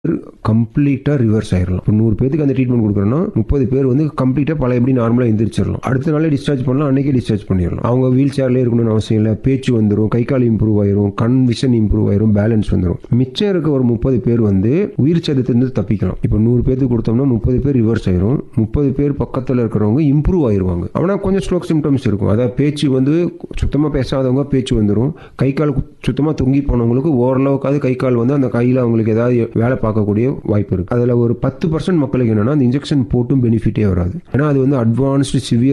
கம்ப்ளீட்டாக ரிவர்ஸ் ஆயிடலாம் இப்போ நூறு பேருக்கு அந்த ட்ரீட்மெண்ட் கொடுக்குறோன்னா முப்பது பேர் வந்து கம்ப்ளீட்டாக பழைய எப்படி நார்மலாக எந்திரிச்சிடலாம் அடுத்த நாளே டிஸ்சார்ஜ் பண்ணலாம் அன்றைக்கே டிஸ்சார்ஜ் பண்ணிடலாம் அவங்க வீல் சேர்லேயே இருக்கணும்னு அவசியம் இல்லை பேச்சு வந்துடும் கை கால் இம்ப்ரூவ் ஆயிரும் கண் விஷன் இம்ப்ரூவ் ஆயிரும் பேலன்ஸ் வந்துடும் மிச்சம் இருக்க ஒரு முப்பது பேர் வந்து உயிர் சேதத்திலிருந்து தப்பிக்கலாம் இப்போ நூறு பேருக்கு கொடுத்தோம்னா முப்பது பேர் ரிவர்ஸ் ஆயிரும் முப்பது பேர் பக்கத்தில் இருக்கிறவங்க இம்ப்ரூவ் ஆயிருவாங்க ஆனால் கொஞ்சம் ஸ்ட்ரோக் சிம்டம்ஸ் இருக்கும் அதாவது பேச்சு வந்து சுத்தமாக பேசாதவங்க பேச்சு வந்துடும் கை கால் சுத்தமாக தொங்கி போனவங்களுக்கு ஓரளவுக்காவது கை கால் வந்து அந்த கையில் அவங்களுக்கு ஏதாவது வேலை பார்க்கக்கூடிய வாய்ப்பு இருக்குது அதில் ஒரு பத்து பர்சன்ட் மக்களுக்கு என்னன்னா அந்த இன்ஜெக்ஷன் போட்டும் பெனிஃபிட்டே வராது ஏன்னா அது வந்து அட்வான்ஸ்டு சிவியர்